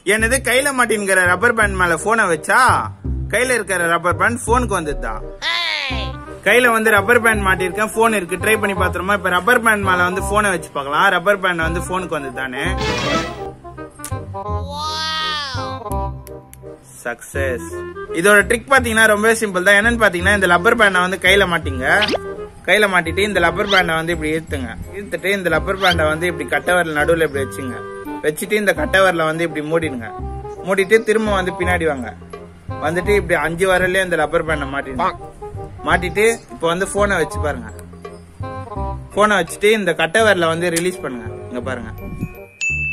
என்னது கையில மாட்டின்கிற rubber band மேல போனை வச்சா கையில இருக்கிற ரப்பர் பேண்ட் போனுக்கு வந்துதா கையில வந்து ரப்பர் பேண்ட் மாட்டிருக்கேன் போன் இருக்கு ட்ரை பண்ணி பாத்துருமா இப்ப ரப்பர் பேண்ட் மேல வந்து போனை வச்சு பார்க்கலாம் ரப்பர் பேண்ட் வந்து போனுக்கு வந்து தானே சக்சஸ் இதோட ட்ரிக் பாத்தீங்கன்னா ரொம்பவே சிம்பிள் தான் என்னன்னு பாத்தீங்கன்னா இந்த ரப்பர் பேண்டை வந்து கையில மாட்டிங்க கையில மாட்டிட்டு இந்த ரப்பர் பேண்டை வந்து இப்படி இழுத்துங்க இழுத்துட்டு இந்த ரப்பர் பேண்டை வந்து இப்படி கட்டவரில் நடுவில் இப்படி வச்சுங்க வச்சுட்டு இந்த கட்டவரில் வந்து இப்படி மூடிடுங்க மூடிட்டு திரும்ப வந்து பின்னாடி வாங்க வந்துட்டு இப்படி அஞ்சு வரலே இந்த ரப்பர் பேண்டை மாட்டிடுங்க மாட்டிட்டு இப்போ வந்து போனை வச்சு பாருங்க போனை வச்சுட்டு இந்த கட்டவரில் வந்து ரிலீஸ் பண்ணுங்க இங்க பாருங்க